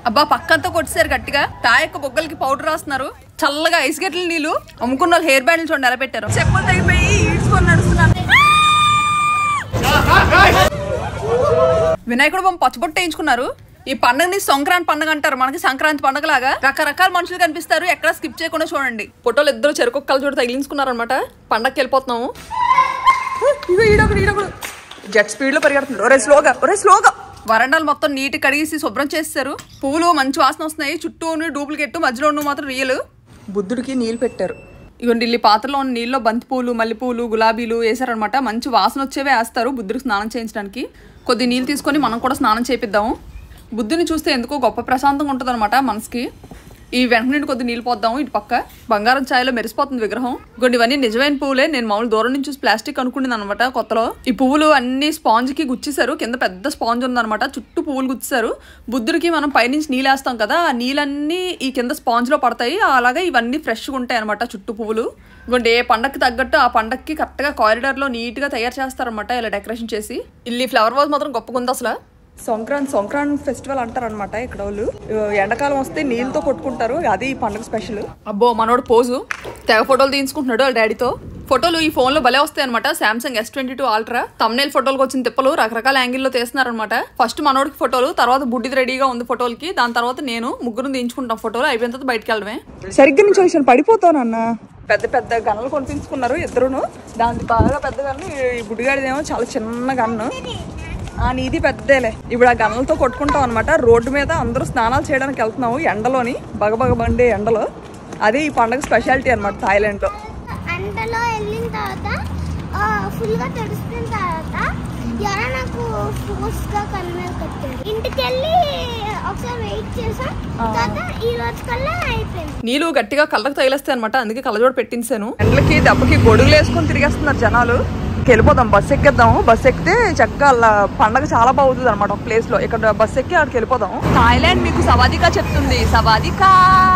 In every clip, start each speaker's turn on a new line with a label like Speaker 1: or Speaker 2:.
Speaker 1: అబ్బా పక్కంతా కొట్టేశారు గట్టిగా తాయక్క బొగ్గలకి పౌడర్ రాస్తున్నారు చల్లగా ఐస్ గట్ల నీళ్ళు అమ్ముకున్న వాళ్ళు హెయిర్ బ్యాండ్లు చూడండి ఎలా పెట్టారు చెప్పులు తగిపోయి ఈడ్చుకొని నడుస్తున్నారు వినాయకుడు బొమ్మ పచ్చబొట్టు వేయించుకున్నారు ఈ పండుగని సంక్రాంతి పండుగ అంటారు మనకి సంక్రాంతి పండుగ లాగా రకరకాల మనుషులు కనిపిస్తారు ఎక్కడ స్కిప్ చేయకుండా చూడండి ఫోటోలు ఇద్దరు చెరుకొక్కలు చూడ తగిలించుకున్నారు అనమాట పండగకి వెళ్ళిపోతున్నాము ఇగో ఈడొకడు ఈడొకడు జెట్ స్పీడ్ లో పరిగెడుతున్నాడు ఒరే స్లోగా ఒరే స్లోగా వరండాలు మొత్తం నీట్ కడిగేసి శుభ్రం చేస్తారు పువ్వులు మంచి వాసన వస్తున్నాయి చుట్టూ డూప్లికేట్ మధ్యలో ఉన్న మాత్రం రియల్ బుద్ధుడికి నీళ్ళు పెట్టారు ఇగోండి ఇల్లి పాత్రలో ఉన్న నీళ్ళలో బంతి పూలు మల్లెపూలు గులాబీలు వేసారనమాట మంచి వాసన వచ్చేవే వేస్తారు బుద్ధుడికి స్నానం చేయించడానికి కొద్ది నీళ్ళు తీసుకొని మనం కూడా స్నానం చేపిద్దాము బుద్ధుని చూస్తే ఎందుకో గొప్ప ప్రశాంతంగా ఉంటుంది అనమాట మనసుకి ఈ వెంట నుండి కొద్ది నీళ్ళు పోద్దాము ఇటు పక్క బంగారం ఛాయలో మెరిసిపోతుంది విగ్రహం ఇంకోటి ఇవన్నీ నిజమైన పువ్వులే నేను మామూలు దూరం నుంచి చూసి ప్లాస్టిక్ అనుకునేది అనమాట కొత్తలో ఈ పువ్వులు అన్ని స్పాంజ్ కి గుచ్చేశారు కింద పెద్ద స్పాంజ్ ఉందన్నమాట చుట్టూ పువ్వులు గుచ్చేశారు బుద్ధుడికి మనం పైనుంచి నీళ్ళు వేస్తాం కదా ఆ నీళ్ళన్నీ ఈ కింద స్పాంజ్ లో పడతాయి అలాగే ఇవన్నీ ఫ్రెష్గా ఉంటాయి అనమాట చుట్టూ పువ్వులు ఇంకోటి ఏ పండక్కి తగ్గట్టు ఆ పండక్కి కరెక్ట్గా కారిడార్లో నీట్గా తయారు చేస్తారనమాట ఇలా డెకరేషన్ చేసి ఇల్లు ఫ్లవర్ వాజ్ మాత్రం గొప్పగా ఉంది అసలు సంక్రాంతి సంక్రాంతి ఫెస్టివల్ అంటారనమాట ఇక్కడ వాళ్ళు ఎండాకాలం వస్తే నీళ్ళతో కొట్టుకుంటారు అది ఈ పండుగ స్పెషల్ అబ్బో మనోడు పోజు తెగ ఫోటోలు తీయించుకుంటున్నాడు వాళ్ళ డాడీతో ఫోటోలు ఈ ఫోన్ లో భలే వస్తాయి అనమాట Samsung S twenty two Ultra thumbnail ఫోటోలకు వచ్చిన తిప్పలు రకరకాల యాంగిల్లో తీస్తున్నారనమాట ఫస్ట్ మనోడికి ఫోటోలు తర్వాత బుడ్డిది రెడీగా ఉంది ఫోటోలకి దాని తర్వాత నేను ముగ్గురు తీయించుకుంటాం ఫోటోలు అయిపోయిన తర్వాత బయటకు వెళ్ళడమే సరిగ్గా నుంచి వచ్చాను పడిపోతానన్న పెద్ద పెద్ద గన్నులు కొనిపించుకున్నారు ఇద్దరును దాని బాగా పెద్ద గన్ను ఈ బుడ్డిగాడిదేమో చాలా చిన్న గన్ను ఆ నీది పెద్దలే ఇప్పుడు ఆ గన్నలతో కొట్టుకుంటాం అనమాట రోడ్డు మీద అందరూ స్నానాలు చేయడానికి వెళ్తున్నాము ఎండలోని బగబగ బండే ఎండలో అది ఈ పండగ స్పెషాలిటీ అనమాట థాయిలాండ్ లో
Speaker 2: అంతలో వెళ్ళిన తర్వాత ఫుల్గా తడిసిన తర్వాత ఎవరో నాకు ఫోర్స్గా కళ్ళ మీద కట్టారు ఇంటికి వెళ్ళి ఒకసారి వెయిట్ చేసాం తర్వాత ఈ రోజు కల్లా అయిపోయింది
Speaker 1: నీళ్ళు గట్టిగా కళ్ళకు తగిలేస్తాయి అనమాట అందుకే కళ్ళజోడు పెట్టించాను ఎండలకి దెబ్బకి గొడుగులు వేసుకొని తిరిగేస్తున్నారు జనాలు వెళ్ళిపోదాం బస్ ఎక్కేద్దాం బస్ ఎక్కితే చక్కగా అలా పండగ చాలా బాగుంటుంది అనమాట ఒక ప్లేస్ లో ఇక్కడ బస్ ఎక్కి అక్కడికి వెళ్ళిపోదాం థాయిలాండ్ మీకు సవాదికా చెప్తుంది సవాదికా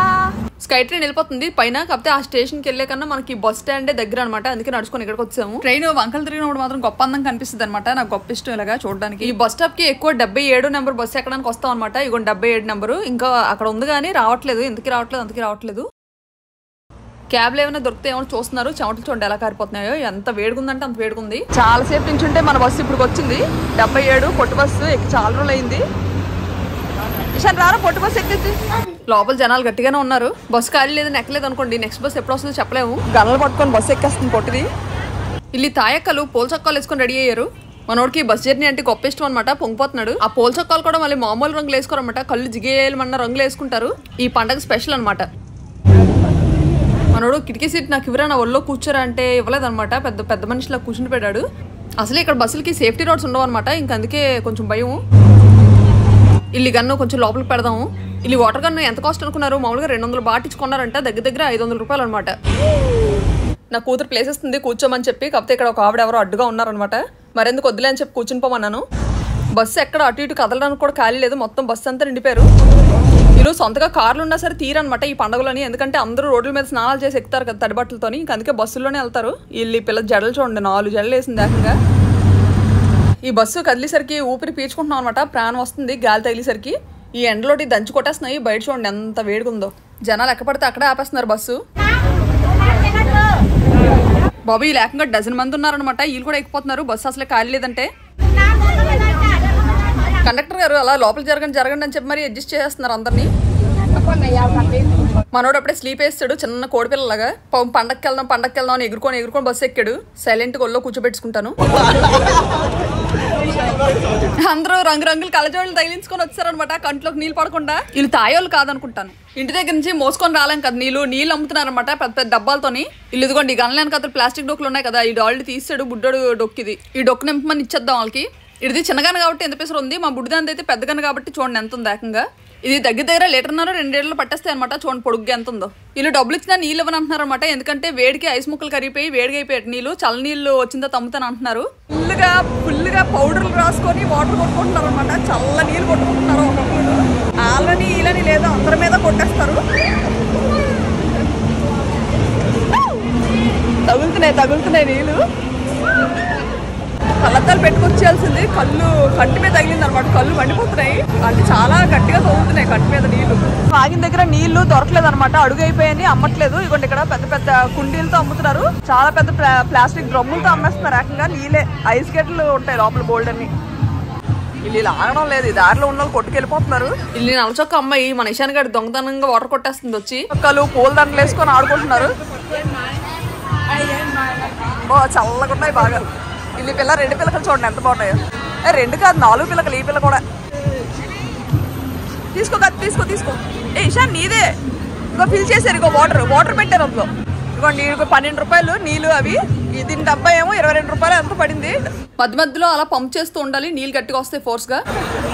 Speaker 1: స్కై ట్రైన్ వెళ్ళిపోతుంది పైన కాకపోతే ఆ స్టేషన్కి వెళ్ళే కన్నా మనకి బస్ స్టాండే దగ్గర అనమాట అందుకే నడుచుకొని ఇక్కడికి వచ్చాము ట్రైన్ వంకలు తిరిగినప్పుడు మాత్రం గొప్ప అందం కనిపిస్తుంది అనమాట నాకు గొప్ప ఇష్టం ఇలాగా చూడడానికి ఈ బస్ స్టాప్ కి ఎక్కువ డెబ్బై ఏడు నెంబర్ బస్ ఎక్కడానికి వస్తాం అనమాట ఇగో డెబ్బై ఏడు నెంబరు ఇంకా అక్కడ ఉంది కానీ రావట్లేదు ఎందుకు రావట్లేదు అందుకే రావట్లేదు క్యాబ్లు ఏమైనా దొరికితే ఏమైనా చూస్తున్నారు చెమటలు చూడండి ఎలా కారిపోతున్నాయో ఎంత వేడుకుందంటే అంత వేడుకుంది చాలా సేపు నుంచి ఉంటే మన బస్సు ఇప్పుడు వచ్చింది డెబ్బై ఏడు పొట్టు బస్సు ఎక్కి చాలా రోజులు అయింది ఇషాన్ రారా పొట్టు బస్సు ఎక్కింది లోపల జనాలు గట్టిగానే ఉన్నారు బస్సు ఖాళీ లేదని ఎక్కలేదు అనుకోండి నెక్స్ట్ బస్ ఎప్పుడు వస్తుందో చెప్పలేము గనలు పట్టుకొని బస్సు ఎక్కేస్తుంది పొట్టిది ఇల్లి తాయక్కలు పోల్ చొక్కాలు వేసుకొని రెడీ అయ్యారు మనోడికి బస్ జర్నీ అంటే గొప్ప ఇష్టం అనమాట పొంగిపోతున్నాడు ఆ పోల్ చొక్కాలు కూడా మళ్ళీ మామూలు రంగులు వేసుకోరన్నమాట కళ్ళు జిగేయమన్న రంగులు వేసుకుంటారు ఈ పండగ స్పెషల్ అనమాట మనోడు కిటికీ సీట్ నాకు ఇవ్వరా నా ఒళ్ళో కూర్చోరా అంటే ఇవ్వలేదన్నమాట పెద్ద పెద్ద మనిషిలా కూర్చుని పెట్టాడు అసలు ఇక్కడ బస్సులకి సేఫ్టీ రోడ్స్ ఉండవు అనమాట ఇంక అందుకే కొంచెం భయం ఇల్లి గన్ను కొంచెం లోపలికి పెడదాము ఇల్లి వాటర్ గన్ను ఎంత కాస్ట్ అనుకున్నారు మామూలుగా రెండు వందలు బాటించుకున్నారంట దగ్గర దగ్గర ఐదు వందల రూపాయలు అనమాట నా కూతురు ప్లేస్ ఇస్తుంది కూర్చోమని చెప్పి కాకపోతే ఇక్కడ ఒక ఆవిడ ఎవరో అడ్డుగా ఉన్నారనమాట మరెందుకు వద్దులే అని చెప్పి కూర్చుని పోమన్నాను బస్సు ఎక్కడ అటు ఇటు కదలడానికి కూడా ఖాళీ లేదు మొత్తం బస్సు అంతా నిండిపోయారు వీళ్ళు సొంతగా కార్లు ఉన్నా సరే తీరనమాట ఈ పండుగలోని ఎందుకంటే అందరూ రోడ్ల మీద స్నానాలు చేసి ఎక్కుతారు కదా తడిబట్టలతోని ఇంక అందుకే బస్సుల్లోనే వెళ్తారు వీళ్ళు ఈ పిల్ల జడలు చూడండి నాలుగు జడలు వేసింది ఏకంగా ఈ బస్సు కదిలేసరికి ఊపిరి పీల్చుకుంటున్నాం అనమాట ప్రాణం వస్తుంది గాలి తగిలేసరికి ఈ ఎండలోటి దంచి కొట్టేస్తున్నాయి బయట చూడండి ఎంత వేడిగుందో జనాలు ఎక్కపడితే అక్కడే ఆపేస్తున్నారు బస్సు బాబు ఈ లేకంగా డజన్ మంది ఉన్నారనమాట వీళ్ళు కూడా ఎక్కిపోతున్నారు బస్సు అసలే ఖాళీ లేదంటే కండక్టర్ గారు అలా లోపల జరగండి జరగండి అని చెప్పి మరి అడ్జస్ట్ చేసేస్తున్నారు అందరినీ మనోడు అప్పుడే స్లీప్ వేస్తాడు చిన్న కోడిపిల్లలాగా పాపం పండక్కి వెళ్దాం పండక్కి వెళ్దాం అని ఎగురుకొని ఎగురుకొని బస్సు ఎక్కాడు సైలెంట్ ఒళ్ళో కూర్చోబెట్టుకుంటాను అందరూ రంగురంగులు కలజోళ్ళు తగిలించుకొని వచ్చారనమాట కంట్లోకి నీళ్ళు పడకుండా వీళ్ళు తాయోళ్ళు కాదనుకుంటాను ఇంటి దగ్గర నుంచి మోసుకొని రాలేం కదా నీళ్ళు నీళ్ళు అమ్ముతున్నారనమాట పెద్ద పెద్ద డబ్బాలతోని ఇల్లు ఇదిగోండి ఈ గనలేని కదా ప్లాస్టిక్ డొక్కులు ఉన్నాయి కదా ఈ డాల్డ్ తీసాడు బుడ్డోడు డొక్కిది ఈ డొక్కు నింపమని ఇచ్చేద్దాం వాళ్ళకి ఇది చిన్నగాను కాబట్టి ఎంత పెసరు ఉంది మా బుడ్డిదాని అయితే పెద్దగాను కాబట్టి చూడండి ఎంత ఉంది ఏకంగా ఇది దగ్గర దగ్గర లీటర్న్నర రెండేళ్ళు పట్టేస్తాయి అనమాట చూడండి పొడుగ్గా ఎంత ఉందో వీళ్ళు డబ్బులు ఇచ్చినా నీళ్ళు ఇవ్వని అంటున్నారు అనమాట ఎందుకంటే వేడికి ఐస్ ముక్కలు కరిగిపోయి వేడిగా అయిపోయాయి నీళ్ళు చల్ల నీళ్ళు వచ్చిందో తమ్ముతాను అంటున్నారు ఫుల్గా ఫుల్గా పౌడర్లు రాసుకొని వాటర్ కొట్టుకుంటున్నారు అనమాట చల్ల నీళ్ళు కొట్టుకుంటున్నారు ఒక్కొక్కరు వాళ్ళని వీళ్ళని లేదా అందరి మీద కొట్టేస్తారు తగులుతున్నాయి తగులుతున్నాయి నీళ్ళు కళ్ళద్దాలు పెట్టుకొచ్చేయాల్సింది కళ్ళు కంటి మీద తగిలింది అనమాట కళ్ళు మండిపోతున్నాయి అంటే చాలా గట్టిగా తగులుతున్నాయి కంటి మీద ఆగిన దగ్గర నీళ్లు దొరకలేదు అనమాట అడుగు అయిపోయాయని అమ్మట్లేదు ఇగోండి ఇక్కడ పెద్ద పెద్ద కుండీలతో అమ్ముతున్నారు చాలా పెద్ద ప్లా- ప్లాస్టిక్ డ్రమ్ములతో అమ్మేస్తున్నారు ఏకంగా నీళ్ళే ఐస్ గడ్డలు ఉంటాయి లోపల బోల్డ్ అన్ని వీళ్ళు ఇలా ఆగడం లేదు ఈ దారిలో ఉన్న వాళ్ళు కొట్టుకెళ్ళిపోతున్నారు ఇల్లు నలచొక్క అమ్మాయి మన ఇషాన్ గారి దొంగతనంగా వాటర్ కొట్టేస్తుంది వచ్చి ఒక్కలు పూల దండలు వేసుకొని ఆడుకుంటున్నారు ఓ చల్లగా ఉన్నాయి బాగా ఇల్లు పిల్ల రెండు పిల్లకలు చూడండి ఎంత బాగున్నాయో ఏ, రెండు కాదు నాలుగు పిల్లకలు ఈ పిల్ల కూడా తీసుకో కాదు తీసుకో తీసుకో ఏ ఇషాన్ నీదే ఇంకో ఫిల్ చేశారు ఇంకో వాటర్ వాటర్ పెట్టారు అందులో ఇదిగోండి ఇంకో పన్నెండు రూపాయలు నీళ్ళు అవి ఈ దీని డబ్బా ఏమో ఇరవై రెండు రూపాయలు ఎంత పడింది మధ్య మధ్యలో అలా పంప్ చేస్తూ ఉండాలి నీళ్ళు గట్టిగా వస్తాయి ఫోర్స్ గా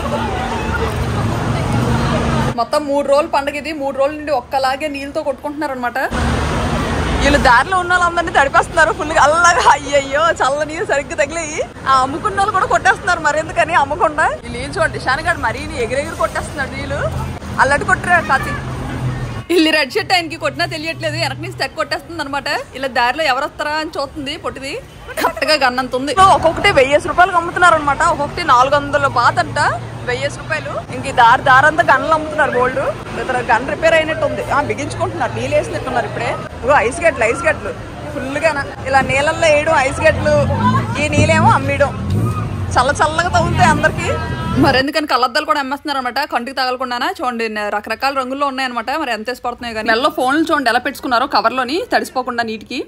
Speaker 1: మొత్తం మూడు రోజులు పండగ ఇది మూడు రోజుల నుండి ఒక్కలాగే నీళ్ళతో కొట్టుకుంటున్నారు అనమాట వీళ్ళు దారిలో ఉన్న వాళ్ళందరినీ తడిపేస్తున్నారు ఫుల్ అల్లగా అయ్యయ్యో చల్ల నీళ్ళు సరిగ్గా తగిలేయి ఆ అమ్ముకున్న వాళ్ళు కూడా కొట్టేస్తున్నారు మరి ఎందుకని అమ్మకుండా వీళ్ళు ఏం చూడండి శానగాడు మరీ ఎగిరెగిరి కొట్టేస్తున్నాడు వీళ్ళు అల్లటి కొట్టరా కాతి వీళ్ళు రెడ్ షర్ట్ ఆయనకి కొట్టినా తెలియట్లేదు వెనక నుంచి తెగ కొట్టేస్తుంది అనమాట ఇలా దారిలో ఎవరు వస్తారా అని చూస్తుంది పొట్టిది కరెక్ట్ గా గన్నంత ఉంది ఒక్కొక్కటి వెయ్యేసి రూపాయలు అమ్ముతున్నారు అనమాట ఒక్కొక్కటి నాలుగు వందల బాత్ అంట వెయ్యేసి రూపాయలు ఇంక ఈ దారి దారంతా గన్లు అమ్ముతున్నారు గోల్డ్ ఇతర గన్ రిపేర్ అయినట్టు ఉంది ఆ బిగించుకుంటున్నారు నీళ్ళు వేసినట్టున్నారు ఇప్పుడే ఇగో ఐస్ గడ్డలు ఐస్ గడ్డలు ఫుల్ గా ఇలా నీళ్ళల్లో వేయడం ఐస్ గడ్డలు ఈ నీళ్ళేమో అమ్మేయడం చల్ల చల్లగా తగులుతాయి అందరికి మరి ఎందుకని కళ్ళద్దాలు కూడా అమ్మేస్తున్నారు అనమాట కంటికి తగలకుండానా చూడండి న- రకరకాల రంగుల్లో ఉన్నాయన్నమాట మరి ఎంత వేసి పడుతున్నాయి కానీ నెలలో ఫోన్లు చూడండి ఎలా పెట్టుకున్నారో కవర్లోని తడిసిపోకుండా నీటికి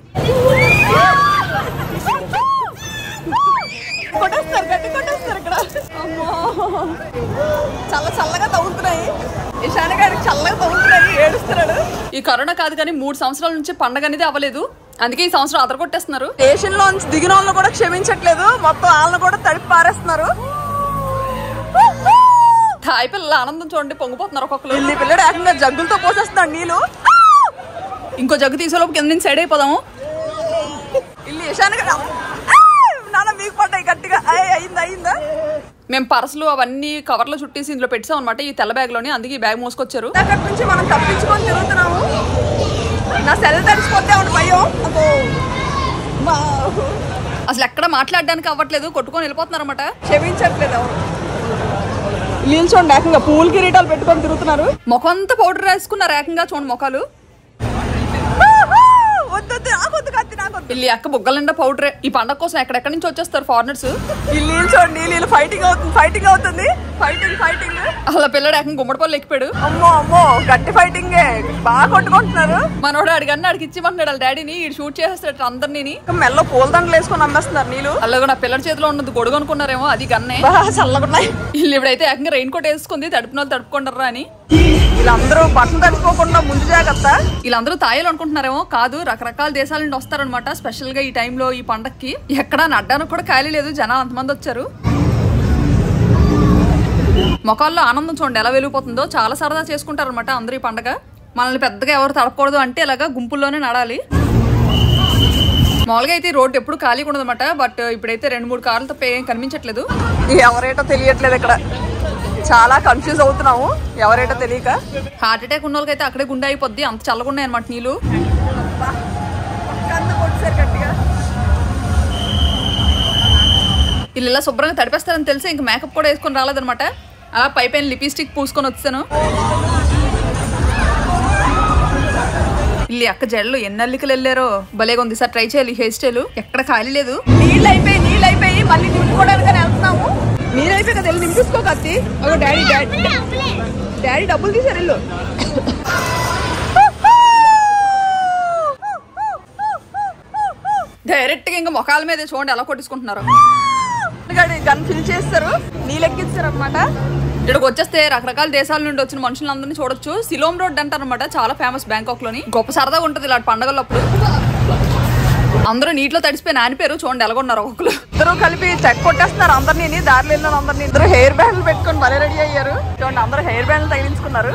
Speaker 1: కొట్టేస్తారు గట్టి కొట్టేస్తారు ఇక్కడ అమ్మో చల్ల చల్లగా తగులుతున్నాయి ఇషాన గారికి చల్లగా తగులుతున్నాయి ఏడుస్తున్నాడు ఈ కరోనా కాదు కానీ మూడు సంవత్సరాల నుంచి పండగ అనేది అవ్వలేదు అందుకే ఈ సంవత్సరం అదర కొట్టేస్తున్నారు స్టేషన్ లో దిగిన వాళ్ళని కూడా క్షమించట్లేదు మొత్తం వాళ్ళని కూడా తడిపి పారేస్తున్నారు తాయి పిల్లల ఆనందం చూడండి పొంగిపోతున్నారు ఒక్కొక్కరు ఇల్లి పిల్లడు ఏకంగా జగ్గులతో పోసేస్తున్నాడు నీళ్ళు ఇంకో జగ్గు తీసేలోపు కింద నుంచి సైడ్ అయిపోదాము ఇల్లు యశాన్ గారు నాన్న మీకు పడ్డాయి గట్టిగా అయ్, అయిందా అయిందా మేము పర్సులు అవన్నీ కవర్లో చుట్టేసి ఇందులో పెట్టాం అనమాట ఈ తెల్ల బ్యాగ్ లోని అందుకే ఈ బ్యాగ్ మోసుకొచ్చారు అక్కడి నుంచి మనం తప్పించుకొని తిరుగుతున్నాము నా సెల్ తడిచిపోతే అవును భయం అబ్బో. మా. అసలు ఎక్కడ మాట్లాడడానికి అవ్వట్లేదు కొట్టుకొని వెళ్ళిపోతున్నారు అనమాట క్షమించట్లేదు ఎవరు నీళ్ళు చూడండి ఏకంగా పూల్ కిరీటాలు పెట్టుకొని తిరుగుతున్నారు ముఖం అంతా పౌడర్ వేసుకున్నారు ఏకంగా చూడండి ముఖాలు వద్దొద్దు నాకొద్దు కత్తి నాకొద్దు వీళ్ళు అక్క బుగ్గల నిండా పౌడరే ఈ పండగ కోసం ఎక్కడెక్కడి నుంచి వచ్చేస్తారు ఫారినర్స్ వీళ్ళు నీళ్ళు చూడండి వీళ్ళు ఫైటింగ్ అవుతుంది ఫైటింగ్ అవుతుంది ఫైటింగ్ ఫైటింగ్ అలా పిల్లడు ఏకంగా గుమ్మడి పళ్ళు ఎక్కిపోయాడు అమ్మో అమ్మో గట్టి ఫైటింగ్ బాగా కొట్టుకుంటున్నారు మనోడు అడిగన్న అడిగి ఇచ్చిమంటున్నాడు వాళ్ళ డాడీని ఈ షూట్ చేసేస్తాడు అందరినీ మెల్ల పూలదండలు వేసుకొని అమ్మేస్తున్నారు నీళ్ళు అలాగే నా పిల్లడి చేతిలో ఉన్నది గొడుగు అనుకున్నారేమో అది గన్నే చల్లగున్నాయి వీళ్ళు ఇప్పుడైతే ఏకంగా రెయిన్ కోట్ వేసుకుంది తడుపున వాళ్ళు తడుపుకుంటారా అని వీళ్ళందరూ బట్టలు తడుపుకోకుండా ముందు జాగ్రత్త వీళ్ళందరూ తాయలు అనుకుంటున్నారేమో కాదు రకరకాల దేశాల నుండి వస్తారనమాట స్పెషల్ గా ఈ టైంలో ఈ పండక్కి ఎక్కడా నడ్డానికి కూడా ఖాళీ లేదు జనాలు అంతమంది వచ్చారు మొఖాల్లో ఆనందం చూడండి ఎలా వెలిగిపోతుందో చాలా సరదా చేసుకుంటారనమాట అందరూ ఈ పండగ మనల్ని పెద్దగా ఎవరు తడపకూడదు అంటే ఇలాగా గుంపుల్లోనే నడాలి మామూలుగా అయితే ఈ రోడ్డు ఎప్పుడు ఖాళీగా ఉండదు అనమాట బట్ ఇప్పుడైతే రెండు మూడు కార్లు తప్ప ఏం కనిపించట్లేదు ఎవరేటో తెలియట్లేదు ఇక్కడ చాలా కన్ఫ్యూజ్ అవుతున్నాము ఎవరేటో తెలియక హార్ట్ అటాక్ ఉన్న వాళ్ళకైతే అక్కడే గుండె అయిపోద్ది అంత చల్లగున్నాయి అనమాట నీళ్ళు వీళ్ళు ఇలా శుభ్రంగా తడిపేస్తారని తెలిసి ఇంక మేకప్ కూడా వేసుకొని రాలేదనమాట అలా పై పైన లిప్స్టిక్ పూసుకొని వచ్చాను ఇల్లి అక్క జడలు ఎన్ని అల్లికలు వెళ్ళారో భలేగా ఉంది సార్ ట్రై చేయాలి హెయిర్ స్టైల్ ఎక్కడ ఖాళీ లేదు నీళ్ళు అయిపోయి నీళ్ళు అయిపోయి మళ్ళీ నింపుకోవడానికి వెళ్తున్నాము నీళ్ళు అయిపోయి కదా వెళ్ళి నింపించుకో కత్తి ఒక డాడీ డాడీ డాడీ డబ్బులు తీసారు ఇల్లు డైరెక్ట్ గా ఇంకా ముఖాల మీద చూడండి ఎలా కొట్టించుకుంటున్నారు గన్ ఫిల్ చేస్తారు నీళ్ళు ఎక్కిస్తారు అనమాట ఇక్కడికి వచ్చేస్తే రకరకాల దేశాల నుండి వచ్చిన మనుషులందరినీ చూడొచ్చు సిలోమ్ రోడ్ అంటారు అనమాట చాలా ఫేమస్ బ్యాంకాక్ లోని గొప్ప సరదాగా ఉంటది ఇలాంటి పండగలప్పుడు అందరూ నీటిలో తడిసిపోయి నానిపోయారు చూడండి ఎలాగొన్నారు ఒక్కొక్కరు ఇద్దరు కలిపి చెక్ కొట్టేస్తున్నారు అందరినీ దారిలో వెళ్ళిన అందరినీ ఇద్దరు హెయిర్ బ్యాండ్లు పెట్టుకొని భలే రెడీ అయ్యారు చూడండి అందరూ హెయిర్ బ్యాండ్లు తగిలించుకున్నారు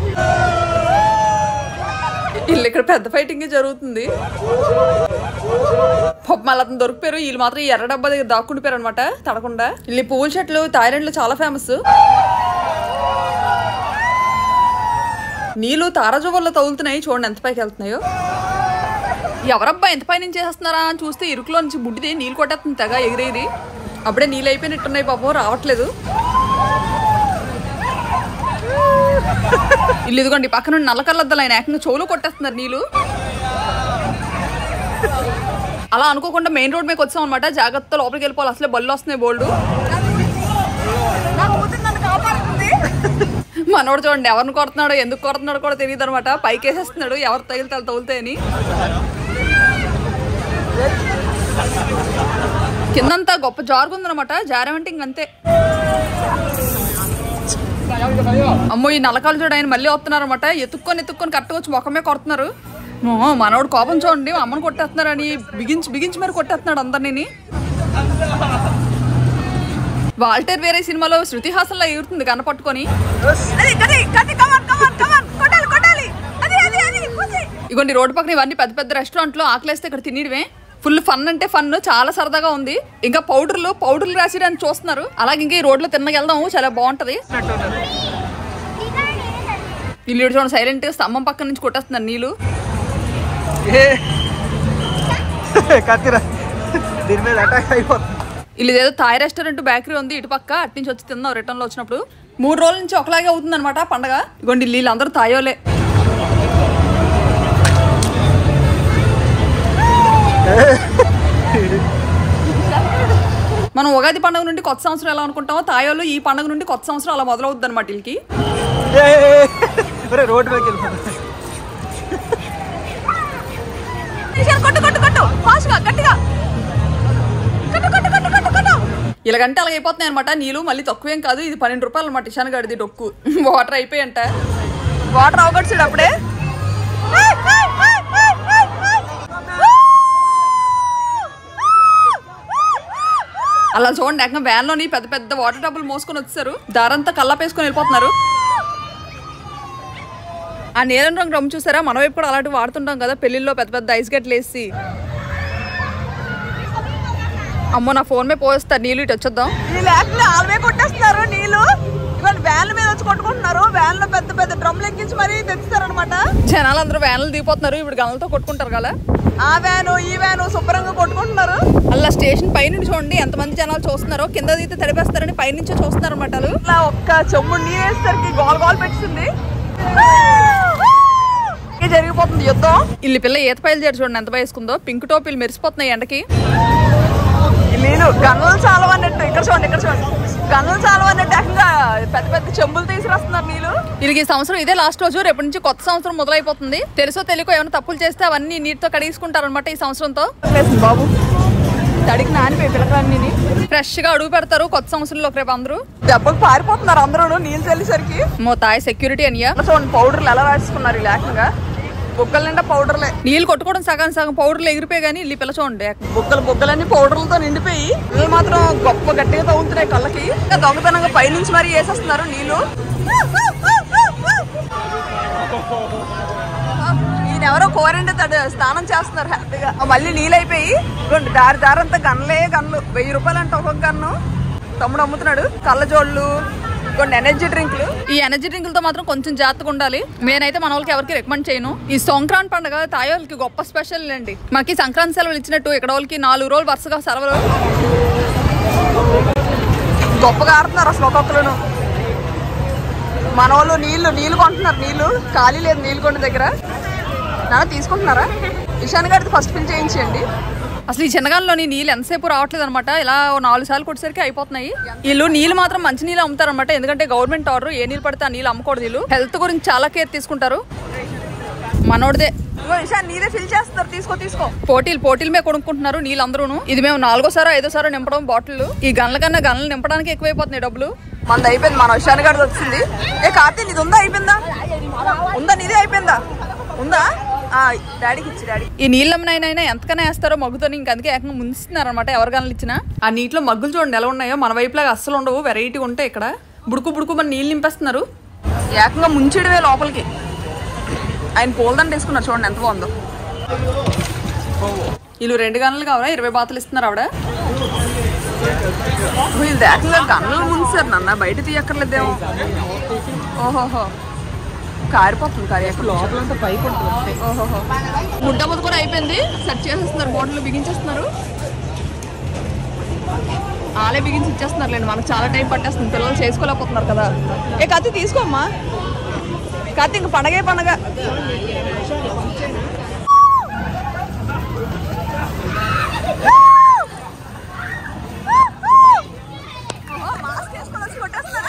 Speaker 1: వీళ్ళు ఇక్కడ పెద్ద ఫైటింగ్ జరుగుతుంది పాపం మళ్ళీ అతను దొరికిపోయారు వీళ్ళు మాత్రం ఈ ఎర్ర డబ్బా దగ్గర దాక్కుండిపోయారు అనమాట తడకుండా వీళ్ళు పువ్వుల చెట్లు థాయిలాండ్ లో చాలా ఫేమస్ నీళ్ళు తారాజువల్లో తగులుతున్నాయి చూడండి ఎంత పైకి వెళ్తున్నాయో ఎవరబ్బా ఎంత పై నుంచి చేస్తున్నారా అని చూస్తే ఇరుకులో నుంచి బుడ్డిది నీళ్ళు కొట్టేస్తుంది తెగ ఎగిరేది అప్పుడే నీళ్ళు అయిపోయినట్టున్నాయి పాపం రావట్లేదు ఇల్లు ఇదిగోండి పక్కన నుండి నల్ల కళ్ళద్దలు ఆయన ఏకంగా చెవులు కొట్టేస్తున్నారు నీళ్ళు అలా అనుకోకుండా మెయిన్ రోడ్ మీకు వచ్చాం అనమాట జాగ్రత్త లోపలికి వెళ్ళిపోవాలి అసలే బళ్ళు వస్తున్నాయి బోల్డ్ మనోడు చూడండి ఎవరిని కొడుతున్నాడో ఎందుకు కొడుతున్నాడో కూడా తెలియదు అనమాట పైకి వేసేస్తున్నాడు ఎవరు తగిలితే వాళ్ళు తగులుతాయని కిందంతా గొప్ప జారుగుందనమాట జారమంటే ఇంకంతే అమ్మో ఈ నలకాలు చూడ ఆయన మళ్ళీ వస్తున్నారనమాట ఎత్తుక్కొని ఎత్తుక్కొని కరెక్ట్గా వచ్చి ముఖమే కొడుతున్నారు ఓ, మనోడు కోపం చూడండి మా అమ్మని కొట్టేస్తున్నారని బిగించి బిగించి మరి కొట్టేస్తున్నాడు అందరినీ వాల్టర్ వేరే సినిమాలో శృతి హాసన్లో ఎగురుతుంది కనపట్టుకొని ఇగోండి రోడ్డు పక్కన ఇవన్నీ పెద్ద పెద్ద రెస్టారెంట్ లో ఆకలేస్తే ఇక్కడ తినడమే ఫుల్ ఫన్ అంటే ఫన్ చాలా సరదాగా ఉంది ఇంకా పౌడర్లు పౌడర్లు రాసిడానికి చూస్తున్నారు అలాగే ఇంకా ఈ రోడ్లో తిన్నకి వెళ్దాం చాలా బాగుంటది ఇల్లు ఇటు చూడండి సైలెంట్ స్తంభం పక్క నుంచి కొట్టేస్తున్నారు నీళ్ళు
Speaker 3: కత్తిరా దీని మీద అటాక్ అయిపోతుంది
Speaker 1: ఇల్లు ఏదో థాయ్ రెస్టారెంట్ బేకరీ ఉంది ఇటు పక్క అటు నుంచి వచ్చి తిన్నాం రిటర్న్ లో వచ్చినప్పుడు మూడు రోజుల నుంచి ఒకలాగే అవుతుంది అనమాట పండగ ఇగోండి వీళ్ళందరూ తాయోలే మనం ఉగాది పండుగ నుండి కొత్త సంవత్సరం ఎలా అనుకుంటామో తాయోలు ఈ పండుగ నుండి కొత్త సంవత్సరం అలా మొదలవుద్ది అనమాట వీళ్ళకి
Speaker 3: ఏ, ఒరే రోడ్డు పైకి వెళ్ళిపోతుంది
Speaker 1: కొట్టు కొట్టు కొట్టు ఫాస్ట్గా గట్టిగా కొట్టు కొట్టు కొట్టు కొట్టు కొట్టు ఇలాగంటే అలాగ అయిపోతున్నాయి అనమాట నీళ్ళు మళ్ళీ తక్కువేం కాదు ఇది పన్నెండు రూపాయలు అనమాట ఇషాన్ గడిది డొక్కు వాటర్ అయిపోయంట వాటర్ అవగొచ్చాడు అప్పుడే అలా చూడండి ఏకంగా వ్యాన్ లోని పెద్ద పెద్ద వాటర్ టబ్బులు మోసుకొని వచ్చారు దారంతా కల్లాపేసుకొని వెళ్ళిపోతున్నారు ఆ నీలం రంగు డ్రమ్ చూసారా మన వైపు కూడా అలాంటివి వాడుతుంటాం కదా పెళ్లిల్లో పెద్ద పెద్ద ఐస్ గట్లు వేసి అమ్మో నా ఫోన్ మీద పోస్తారు నీళ్ళు ఇటు వచ్చేద్దాం
Speaker 4: వీళ్ళు యాక్చువల్లీ ఆల్వే కొట్టేస్తున్నారు నీళ్ళు ఇవాళ వ్యాన్ల మీద వచ్చి కొట్టుకుంటున్నారు వ్యాన్ లో పెద్ద పెద్ద డ్రమ్లు ఎక్కించి మరీ తెచ్చుతారు అనమాట
Speaker 1: జనాలు అందరూ వ్యాన్లు దిగిపోతున్నారు ఇప్పుడు గనులతో కొట్టుకుంటారు కదా
Speaker 4: ఆ వ్యాను ఈ వ్యాను శుభ్రంగా కొట్టుకుంటున్నారు
Speaker 1: అలా స్టేషన్ పైనుండి చూడండి ఎంతమంది జనాలు చూస్తున్నారో కింద దిగితే తడిపేస్తారని పైనుంచే చూస్తున్నారు అనమాట వాళ్ళు
Speaker 4: ఇట్లా ఒక్క చెమ్ము నీరు వేసేసరికి గోల్ గోల్ పెట్టింది ఇక జరిగిపోతుంది యుద్ధం
Speaker 1: ఇల్లు పిల్ల ఈత బయలుదేరి చూడండి ఎంత వేసుకుందో పింక్ టోపీలు మెరిసిపోతున్నాయి ఎండకి
Speaker 4: ఈ నీళ్ళు గన్నులు చాలా అన్నట్టు ఇక్కడ చూడండి ఇక్కడ చూడండి గన్నులు చాలా అన్నట్టు ఏకంగా పెద్ద పెద్ద చెంబులు తీసుకొస్తున్నారు నీళ్ళు
Speaker 1: వీళ్ళకి ఈ సంవత్సరం ఇదే లాస్ట్ రోజు రేపటి నుంచి కొత్త సంవత్సరం మొదలైపోతుంది తెలుసో తెలియకో ఏమైనా తప్పులు చేస్తే అవన్నీ నీటితో కడిగించుకుంటారు అనమాట ఈ సంవత్సరంతో
Speaker 4: లేసింది బాబు తడికి నానిపోయి పిల్లకాన్ని
Speaker 1: ఫ్రెష్ గా అడుగు పెడతారు కొత్త సంవత్సరంలోకి రేపు అందరూ
Speaker 4: దెబ్బకు పారిపోతున్నారు అందరూ నీళ్ళు చల్లేసరికి
Speaker 1: మో తాయి సెక్యూరిటీ అనియా
Speaker 4: ఇక్కడ చూడండి పౌడర్లు ఎలా రాసుకున్నారు ఈ ఏకంగా బుగ్గల నిండా పౌడర్లే
Speaker 1: నీళ్ళు కొట్టుకోవడం సగం సగం పౌడర్లు ఎగిరిపోయి కానీ ఇల్లు పిల్ల చూడండి
Speaker 4: బుగ్గలు బుగ్గలన్నీ పౌడర్లతో నిండిపోయి నీళ్ళు మాత్రం గొప్ప గట్టిగా తగులుతున్నాయి కళ్ళకి ఇంకా దొంగతనంగా పైనుంచి మరీ వేసేస్తున్నారు నీళ్ళు ఈయన ఎవరో కోరండి తడు స్నానం చేస్తున్నారు హ్యాపీగా ఆ మళ్ళీ నీళ్ళు అయిపోయి ఇదిగోండి దారి దారంతా గన్లే గన్లు వెయ్యి రూపాయలు అంటే ఒక్కొక్క గన్ను తమ్ముడు అమ్ముతున్నాడు కళ్ళజోళ్ళు కొన్ని ఎనర్జీ డ్రింక్లు
Speaker 1: ఈ ఎనర్జీ డ్రింకులతో మాత్రం కొంచెం జాగ్రత్తగా ఉండాలి నేనైతే మన వాళ్ళకి ఎవరికి రికమెండ్ చేయను ఈ సంక్రాంతి పండుగ తాయి వాళ్ళకి గొప్ప స్పెషల్ అండి మనకి సంక్రాంతి సెలవులు ఇచ్చినట్టు ఇక్కడ వాళ్ళకి నాలుగు రోజులు వరుసగా సెలవులు
Speaker 4: గొప్పగా ఆడుతున్నారు అసలు ఒక్కొక్కరును మన వాళ్ళు నీళ్లు నీళ్లు కొంటున్నారు నీళ్లు ఖాళీ లేదు నీళ్ళు కొండ దగ్గర నాన్న తీసుకుంటున్నారా ఇషాన్ గారిది ఫస్ట్ ఫిల్ చేయించండి
Speaker 1: అసలు ఈ చిన్నగాల్లోని నీళ్ళు ఎంతసేపు రావట్లేదు అనమాట ఇలా ఓ నాలుగు సార్లు కొట్టేసరికి అయిపోతున్నాయి వీళ్ళు నీళ్ళు మాత్రం మంచి నీళ్ళు అమ్ముతారన్నమాట ఎందుకంటే గవర్నమెంట్ ఆర్డర్ ఏ నీళ్ళు పడితే ఆ నీళ్ళు అమ్మకూడదు వీళ్ళు హెల్త్ గురించి చాలా కేర్ తీసుకుంటారు మనోడిదే
Speaker 4: ఇగో ఇషాన్ నీదే ఫిల్ చేస్తున్నారు తీసుకో తీసుకో
Speaker 1: పోటీలు పోటీలు మీద కొనుక్కుంటున్నారు నీళ్ళు అందరూను ఇది మేము నాలుగోసారో ఐదోసారో నింపడం బాటిల్ ఈ గన్ల కన్నా గన్లు నింపడానికి ఎక్కువైపోతున్నాయి డబ్బులు
Speaker 4: మనది అయిపోయింది మన ఇషాన్ గారిది వచ్చింది ఏ కార్తీ నీది ఉందా అయిపోయిందా ఉందా నీదే అయిపోయిందా ఉందా ఆ, డాడీకి ఇచ్చి డాడీ
Speaker 1: ఈ నీళ్ళు అమ్మినైనా ఎంతకైనా వేస్తారో మగ్గుతోని ఇంక అందుకే ఏకంగా ముందుస్తున్నారు అనమాట ఎవరు గన్లు ఇచ్చినా ఆ నీటిలో మగ్గులు చూడండి ఎలా ఉన్నాయో మన వైపులాగా అస్సలు ఉండవు వెరైటీ ఉంటాయి ఇక్కడ బుడుకు బుడుకు మన నీళ్ళు నింపేస్తున్నారు
Speaker 4: ఏకంగా ముంచిడవే లోపలికి ఆయన పూలదండ వేసుకున్నారు చూడండి ఎంత బాగుందో
Speaker 1: వీళ్ళు రెండు గన్నులు కావాలా ఇరవై బాతులు ఇస్తున్నారు ఆవిడ
Speaker 4: వీళ్ళు ఏకంగా గన్నులు ముంచారు నాన్న బయట తీయక్కర్లేదేమో ఓహోహో కారిపోతుంది కారి
Speaker 3: లోపలంతా పైకి ఉంటుంది
Speaker 1: ఓహోహో ముడ్డ ముద్ద కూడా అయిపోయింది సెట్ చేసేస్తున్నారు బాటిల్ బిగించేస్తున్నారు ఆలే బిగించి ఇచ్చేస్తున్నారు లేండి మనకు చాలా టైం పట్టేస్తుంది పిల్లలు చేసుకోలేకపోతున్నారు కదా
Speaker 4: ఏ కత్తి తీసుకోమ్మా కాకపోతే ఇంక పండగే పండగ మాస్క్ వేసుకొని వచ్చి కొట్టేస్తున్నారు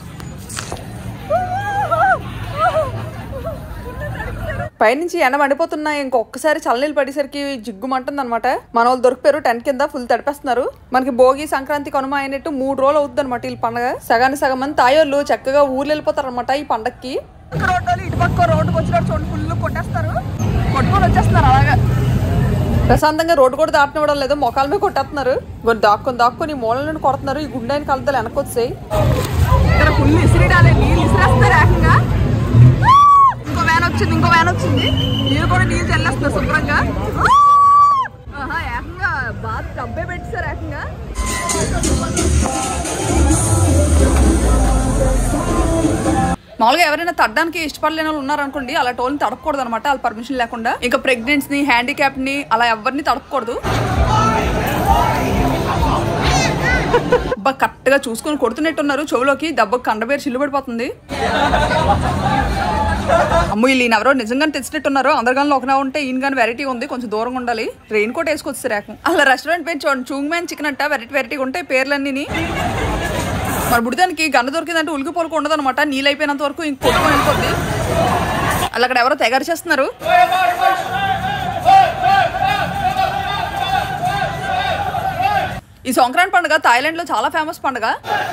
Speaker 1: పైనుంచి ఎండ మండిపోతున్నాయి ఇంకొకసారి చల్లనీళ్ళు పడేసరికి జిగ్గుమంటుంది అనమాట మన వాళ్ళు దొరికిపోయారు టెంట్ కింద ఫుల్ తడిపేస్తున్నారు మనకి భోగి సంక్రాంతి కనుమ అయినట్టు మూడు రోజులు అవుతుంది అనమాట ఈ పండగ సగానికి సగం మంది తాయోళ్ళు చక్కగా ఊర్లు వెళ్ళిపోతారు అనమాట ఈ పండగకి
Speaker 4: పక్క రోడ్డు వాళ్ళు ఇటు పక్క రోడ్డుకి వచ్చినట్టు చూడండి ఫుల్ కొట్టేస్తారు కొట్టుకొని వచ్చేస్తున్నారు అలాగా
Speaker 1: ప్రశాంతంగా రోడ్డు కూడా దాటనివ్వడం లేదు మొఖాల మీద కొట్టేస్తున్నారు ఇంకొన్ని దాక్కుని దాక్కుని మూలల నుండి కొడుతున్నారు ఈ గుండెని కలతలు వెనక్కి వచ్చాయి
Speaker 4: ఇక్కడ ఫుల్ ఇసిరిడాలి నీళ్ళు ఇసిరేస్తారు ఏకంగా ఇంకో వ్యాన్ వచ్చింది ఇంకో వ్యాన్ వచ్చింది నీళ్ళు కూడా నీళ్ళు చల్లేస్తున్నారు శుభ్రంగా ఆహా, ఏకంగా బాగా డబ్బే పెట్టేశారు ఏకంగా
Speaker 1: మామూలుగా ఎవరైనా తడ్డానికి ఇష్టపడలేని వాళ్ళు ఉన్నారనుకోండి అలా టోల్ని తడపకూడదు అనమాట వాళ్ళ పర్మిషన్ లేకుండా ఇంకా ప్రెగ్నెంట్స్ ని హ్యాండిక్యాప్ ని అలా ఎవరిని తడపకూడదు బా కరెక్ట్ గా చూసుకొని కొడుతున్నట్టున్నారు చెవులోకి దెబ్బకు కండబేరు చిల్లు పడిపోతుంది అమ్మ వీళ్ళు ఈయన ఎవరో నిజంగానే తెచ్చినట్టున్నారు అందరిగానే ఒకనా ఉంటే ఈయన కానీ వెరైటీ ఉంది కొంచెం దూరంగా ఉండాలి రెయిన్ కోట్ వేసుకొచ్చి రేకం అలా రెస్టారెంట్ పేరు చూడండి చూంగ్ మ్యాన్ చికెన్ అంట వెరైటీ వెరైటీగా ఉంటాయి పేర్లన్నీ మరి బుడిదానికి గండ దొరికిందంటే ఉలికి పొలకు ఉండదు అనమాట నీళ్ళు అయిపోయినంత వరకు ఇంక కొట్టుకొని వెళ్ళిపోద్ది అలా అక్కడ ఎవరో తెగారు చేస్తున్నారు ఈ సంక్రాంతి పండుగ థాయిలాండ్ లో చాలా ఫేమస్ పండుగ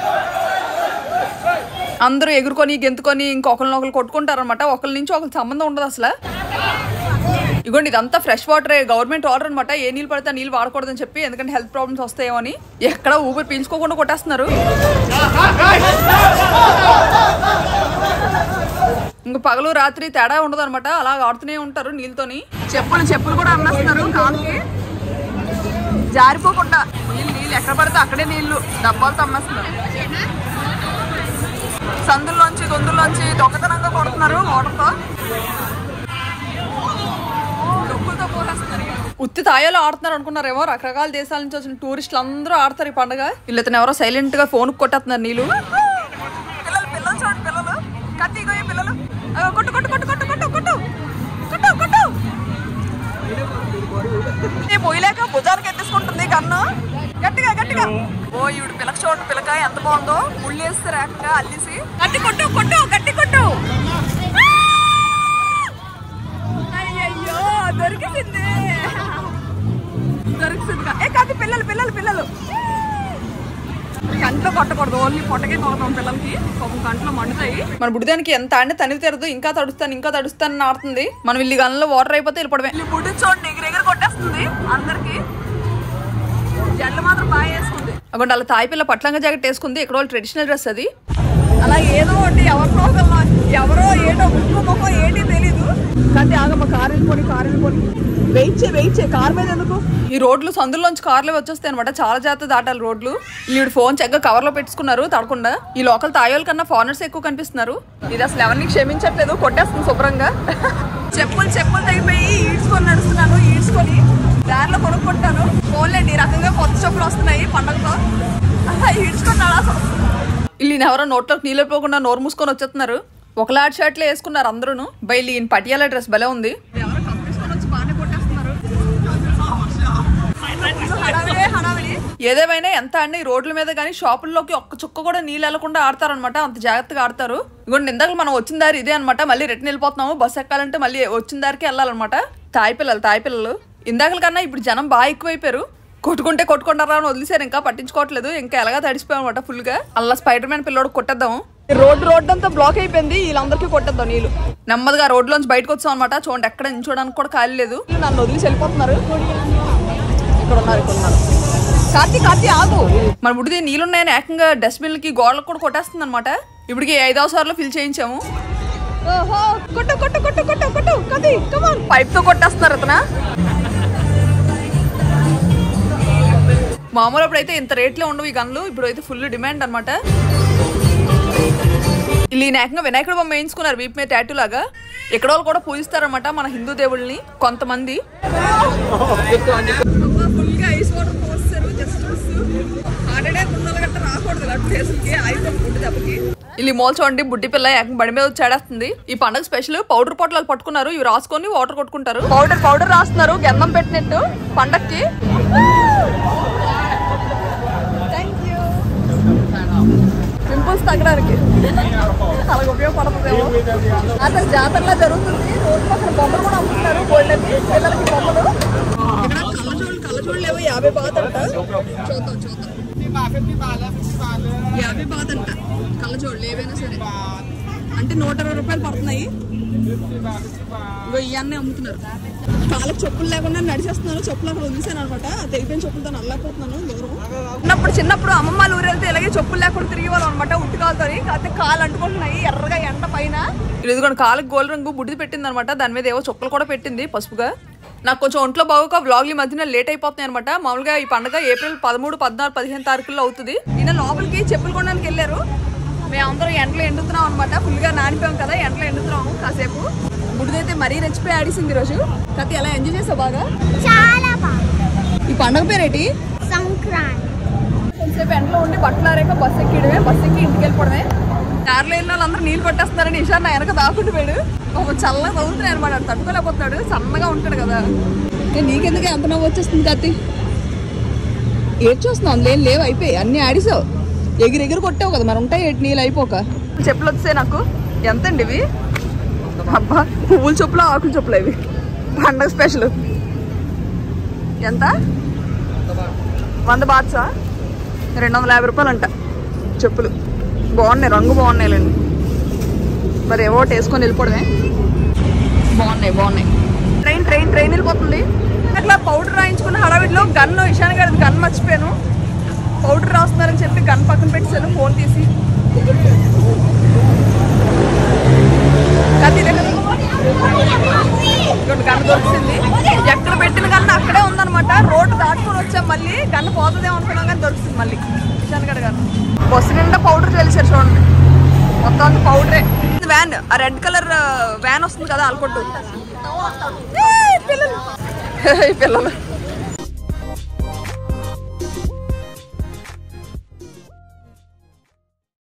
Speaker 1: అందరూ ఎగురుకొని గెంతుకొని ఇంకొకరిని ఒకరు కొట్టుకుంటారు అనమాట ఒకరి నుంచి ఒకరి సంబంధం ఉండదు అసలు ఇగోండి ఇదంతా ఫ్రెష్ వాటర్ గవర్నమెంట్ ఆర్డర్ అనమాట ఏ నీళ్ళు పడితే ఆ నీళ్ళు వాడకూడదని చెప్పి ఎందుకంటే హెల్త్ ప్రాబ్లమ్స్ వస్తాయేమో అని ఎక్కడ ఊపిరి పీల్చుకోకుండా కొట్టేస్తున్నారు ఇంక పగలు రాత్రి తేడా ఉండదు అనమాట అలా ఆడుతూనే ఉంటారు నీళ్ళతోని
Speaker 4: చెప్పులు చెప్పులు కూడా అమ్మేస్తున్నారు కాలుకి జారిపోకుండా నీళ్ళు నీళ్ళు ఎక్కడ పడితే అక్కడే నీళ్లు డబ్బాలతో అమ్మేస్తున్నారు సందుల్లోంచి గొంతుల్లోంచి దొంగతనంగా కొడుతున్నారు వాటర్తో డొక్కులతో పోసేస్తున్నారు ఇక.
Speaker 1: ఉత్తి తాయాలో ఆడుతున్నారు అనుకున్నారేమో రకరకాల దేశాల నుంచి వచ్చిన టూరిస్టులు అందరూ ఆడతారు ఈ పండుగ వీళ్ళతను ఎవరో సైలెంట్ గా ఫోన్ కొట్టేస్తున్నారు నీళ్ళు
Speaker 4: పిల్లలు పిల్లలు చూడండి పిల్లలు కత్తి ఇగో ఈ పిల్లలు అగో కొట్టు కొట్టు కొట్టు కొట్టు కొట్టు కొట్టు కొట్టు కొట్టు ఈ పొయ్యిలేక భుజానికి ఎత్తేసుకుంటుంది కన్ను గట్టిగా గట్టిగా ఓ ఈవిడ పిల్లక చూడండి పిల్లక ఎంత బాగుందో ముళ్ళు వేస్తారు ఏకంగా అల్లిసి గట్టి కొట్టు కొట్టు గట్టి కొట్టు అయ్యయ్యో దొరికింది దొరికింది ఏ కాదు పిల్లలు పిల్లలు పిల్లలు కంట్లో కొట్టకూడదు ఓన్లీ పొట్టకే కొడతాం పిల్లలకి పాపం కంట్లో మండుతాయి
Speaker 1: మన బుడిదానికి ఎంత ఆడినా తనివి తీరదు ఇంకా తడుస్తాను ఇంకా తడుస్తాను అని ఆడుతుంది మనం ఇల్లు గన్లో వాటర్ అయిపోతే వెళ్ళిపోవడమే
Speaker 4: వీళ్ళు బుడ్డి చూడండి ఎగిరి ఎగిరి కొట్టేస్తుంది అందరికి జల్లు మాత్రం బాగా వేసుకుంది
Speaker 1: అక్కడ అలా తాయి పిల్ల పట్లంగా జాకెట్ వేసుకుంది ఇక్కడ వాళ్ళు ట్రెడిషనల్ డ్రెస్ అది
Speaker 4: అలా ఏదో ఒకటి ఎవరినో ఒకళ్ళ ఎవరో ఏటో ముక్కు ముఖం ఏంటి తెలీదు కానీ ఆగమ్మ కారు వెళ్ళిపోయి కారు వెళ్ళిపోయి వెయిట్ చే వెయిట్ చే కారు మీద ఎందుకు
Speaker 1: ఈ రోడ్లు సందులోంచి కార్లు వచ్చేస్తాయి అనమాట చాలా జాగ్రత్త దాటాలి రోడ్లు వీడు ఫోన్ చక్కగా కవర్ లో పెట్టుకున్నారు తడకుండా ఈ లోకల్ తాయోల కన్నా ఫారినర్స్ ఎక్కువ కనిపిస్తున్నారు
Speaker 4: ఇది అసలు ఎవరిని క్షమించట్లేదు కొట్టేస్తుంది శుభ్రంగా చెప్పులు చెప్పులు తగిపోయి ఈడ్చుకొని నడుస్తున్నాను ఈడ్చుకొని దారిలో కొనుక్కుంటాను ఫోన్లేండి ఈ రకంగా కొత్త చెప్పులు వస్తున్నాయి పండగతో అలా ఈడ్చుకొని నడాల్సి వస్తుంది
Speaker 1: వీళ్ళు ఎవరో నోట్లోకి నీళ్ళు పోకుండా నోరు మూసుకొని వచ్చేస్తున్నారు ఒకలాంటి షర్ట్లు వేసుకున్నారు అందరూ బయలు ఈయన పటియాల డ్రెస్ భలే ఉంది
Speaker 4: ఎవరో కప్పించుకొని వచ్చి బాగానే కొట్టేస్తున్నారు హడావిడే హడావిడి
Speaker 1: ఏదేమైనా ఎంత అండి ఈ రోడ్ల మీద కానీ షాపుల్లోకి ఒక్క చుక్క కూడా నీళ్ళు వెళ్లకుండా ఆడతారనమాట అంత జాగ్రత్తగా ఆడతారు ఇగోండి ఇందాక మనం వచ్చిన దారి ఇదే అనమాట మళ్ళీ రిటర్న్ వెళ్ళిపోతున్నాము బస్సు ఎక్కాలంటే మళ్ళీ వచ్చిన దారికి వెళ్ళాలన్నమాట తాయి పిల్లలు తాయి పిల్లలు ఇందాకల కన్నా ఇప్పుడు జనం బాగా ఎక్కువైపోయారు కొట్టుకుంటే కొట్టుకుంటారా అని వదిలేసారు ఇంకా పట్టించుకోవట్లేదు ఇంకా ఎలాగా తడిసిపోయాం అనమాట ఫుల్ గా అలా స్పైడర్ మ్యాన్ పిల్లోడు కొట్టేద్దాం
Speaker 4: రోడ్డు రోడ్డు అంతా బ్లాక్ అయిపోయింది వీళ్ళందరికీ కొట్టేద్దాం నీళ్ళు
Speaker 1: నెమ్మదిగా రోడ్లోంచి బయటకు వచ్చాం అనమాట చూడండి ఎక్కడ నించోడానికి కూడా ఖాళీ లేదు
Speaker 4: వీళ్ళు నన్ను వదిలేసి వెళ్ళిపోతున్నారు ఇక్కడ ఉన్నారు ఇక్కడ ఉన్నారు కార్తీ కార్తీ ఆగు
Speaker 1: మన బుడిది నీళ్ళున్నాయని ఏకంగా డస్ట్బిన్లకి గోడలకు కూడా కొట్టేస్తుంది అనమాట ఇప్పటికి ఐదవ సార్లు ఫిల్ చేయించాము
Speaker 4: ఓహో కొట్టు కొట్టు కొట్టు కొట్టు కొట్టు కది కమాన్ పైప్ తో కొట్టేస్తున్నారు అతను
Speaker 1: మామూలు అప్పుడైతే ఇంత రేట్లో ఉండవు ఈ గన్లు ఇప్పుడు అయితే ఫుల్ డిమాండ్ అనమాట వీళ్ళు ఈ ఏకంగా వినాయకుడు బొమ్మ వేయించుకున్నారు వీపు మీద టాటూ లాగా ఇక్కడ వాళ్ళు కూడా పూజిస్తారనమాట మన హిందూ దేవుళ్ళని కొంతమంది
Speaker 4: ఫుల్ గా ఐస్ వాటర్ పోస్తారు జస్ట్ హార్ట్ అటాక్ ఉన్న గట్ట రాకూడదు గట్ట ఫేసులకి ఐస్ ఫుడ్ దెబ్బకి
Speaker 1: ಇಲ್ಲಿ మోల్ చూడండి బుడ్డి పిల్ల ఏకంగా బండి మీద వచ్చి ఆడేస్తుంది ఈ పండగ స్పెషల్ పౌడర్ పొట్లాలు పట్టుకున్నారు ఇవి రాసుకొని వాటర్ కొట్టుకుంటారు పౌడర్ పౌడర్ రాస్తున్నారు గంధం పెట్టినట్టు పండక్కి పింపుల్స్ తగ్గడానికి అలాగ ఉపయోగపడుతుందేమో అసలు జాతరలో జరుగుతుంది రోడ్డు పక్కన బొమ్మలు కూడా అమ్ముతున్నారు గోల్డెన్కి పిల్లలకి బొమ్మలు ఇక్కడ కళ్ళజోళ్ళు కళ్ళజోళ్ళు ఏవో యాభై బాత్ అంట చూద్దాం చూద్దాం యాభై బాత్ అంట కళ్ళజోళ్ళు ఏవైనా సరే అంటే నూట ఇరవై రూపాయలు పడుతున్నాయి ఇగో ఇవన్నీ అమ్ముతున్నారు కాళ్ళకి చెప్పులు లేకుండా నడిచేస్తున్నాను చెప్పులు అక్కడ వదిలేసాను అనమాట తెగిపోయిన చెప్పులతో నల్లకపోతున్నాను దూరం చిన్నప్పుడు చిన్నప్పుడు అమ్మమ్మ వాళ్ళ ఊరు వెళ్తే ఇలాగే చెప్పులు లేకుండా తిరిగి వాళ్ళు అనమాట ఉట్టుకాలతో కాకపోతే కాలు అంటుకుంటున్నాయి ఎర్రగా ఎండ పైన ఇదిగోండి కాళ్ళకి గోల్డ్ రంగు బుడిది పెట్టింది అనమాట దాని మీద ఏవో చుక్కలు కూడా పెట్టింది పసుపుగా నాకు కొంచెం ఒంట్లో బాగోక వ్లాగ్ల మధ్యన లేట్ అయిపోతున్నాయి అనమాట మామూలుగా ఈ పండుగ ఏప్రిల్ పదమూడు పద్నాలుగు పదిహేను తారీఖుల్లో అవుతుంది ఈయన లోపలికి చెప్పులు కొనడానికి వెళ్ళారు మేమందరం ఎండలో ఎండుతున్నాం అనమాట ఫుల్గా నానిపోయాం కదా ఎండలో ఎండుతున్నాము కాసేపు బుడిదైతే మరీ రెచ్చిపోయి ఆడిసింది ఈరోజు కాకపోతే ఎలా ఎంజాయ్ చేసావు బాగా
Speaker 2: చాలా బాగా
Speaker 1: ఈ పండుగ పేరేటి
Speaker 2: సంక్రాంతి
Speaker 1: కొంతసేపు ఎండలో ఉండి బట్టలు ఆరాక బస్ ఎక్కిడమే బస్ ఎక్కి ఇంటికి వెళ్ళిపోవడమే దారిలో వెళ్ళిన వాళ్ళందరూ నీళ్ళు పట్టేస్తున్నారని ఈశాన్ నా వెనక దాక్కుంటూ పోయాడు ఒక చల్లగా తగులుతున్నాయి అనమాట వాడు తట్టుకోలేకపోతున్నాడు సన్నగా ఉంటాడు కదా నేను నీకెందుకు ఎంత నవ్వు వచ్చేస్తుంది కత్తి ఏడ్చొస్తున్నావు లేని లేవు అయిపోయి అన్ని ఆడిసావు ఎగిరి ఎగిరి కొట్టావు కదా మరి ఉంటాయి ఏటి నీళ్ళు అయిపోక చెప్పులు వచ్చాయి నాకు ఎంత అండి ఇవి అబ్బా పువ్వుల చెప్పులు ఆకుల చెప్పులు ఇవి పండగ స్పెషల్ ఎంత వంద బాట్సా రెండు వందల యాభై రూపాయలు అంట చెప్పులు బాగున్నాయి రంగు బాగున్నాయిలేండి మరి ఏవో ఒకటి వేసుకొని వెళ్ళిపోవడమే బాగున్నాయి బాగున్నాయి ట్రైన్ ట్రైన్ ట్రైన్ వెళ్ళిపోతుంది అట్లా పౌడర్ రాయించుకున్న హడావిడిలో గన్ ఇషాన్ గారి గన్ మర్చిపోయాను పౌడర్ రాస్తున్నారని చెప్పి గన్ పక్కన పెట్టేశాను ఫోన్ తీసి కాదు ఇదే కదా. ఇదిగోండి గన్ దొరికింది ఎక్కడ పెట్టిన గన్ అక్కడే ఉందన్నమాట రోడ్డు దాటుకొని వచ్చాం మళ్ళీ గన్ పోతుందేమో అనుకున్నాం కానీ దొరుకుతుంది మళ్ళీ ఇషాన్ గడ్ గారు బస్సు నిండా పౌడర్ తెలిసారు చూడండి మొత్తం అంతా పౌడరే ఇది వ్యాన్ ఆ రెడ్ కలర్ వ్యాన్ వస్తుంది కదా ఆల్కొట్టు ఏయ్, పిల్లలు ఏయ్, పిల్లలు